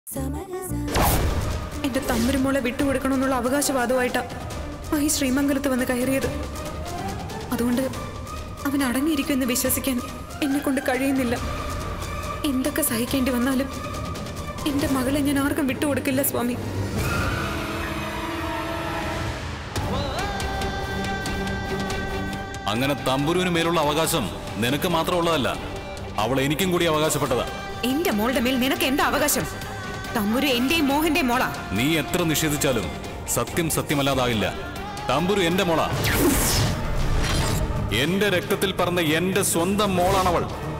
എന്റെ തമ്പുരുമോളെ വിട്ടുകൊടുക്കണമെന്നുള്ള അവകാശവാദമായിട്ടാ ആ ഈ ശ്രീമംഗലത്ത് വന്ന് കയറിയത് അതുകൊണ്ട് അവൻ അടങ്ങിയിരിക്കുമെന്ന് വിശ്വസിക്കാൻ എന്നെ കൊണ്ട് കഴിയുന്നില്ല എന്തൊക്കെ സഹിക്കേണ്ടി വന്നാലും എന്റെ മകളെ ഞാൻ ആർക്കും വിട്ടുകൊടുക്കില്ല സ്വാമി അങ്ങനെ തമ്പുരുവിന് മേലുള്ള അവകാശം നിനക്ക് മാത്രമുള്ളതല്ല അവൾ എനിക്കും കൂടി അവകാശപ്പെട്ടതാ എന്റെ മോളുടെ മേൽ നിനക്ക് എന്താ അവകാശം തമ്പുരു എന്റെയും മോഹന്റെയും മോളാ നീ എത്ര നിഷേധിച്ചാലും സത്യം സത്യമല്ലാതാകില്ല തമ്പുരു എന്റെ മോളാ എന്റെ രക്തത്തിൽ പറഞ്ഞ എന്റെ സ്വന്തം മോളാണവൾ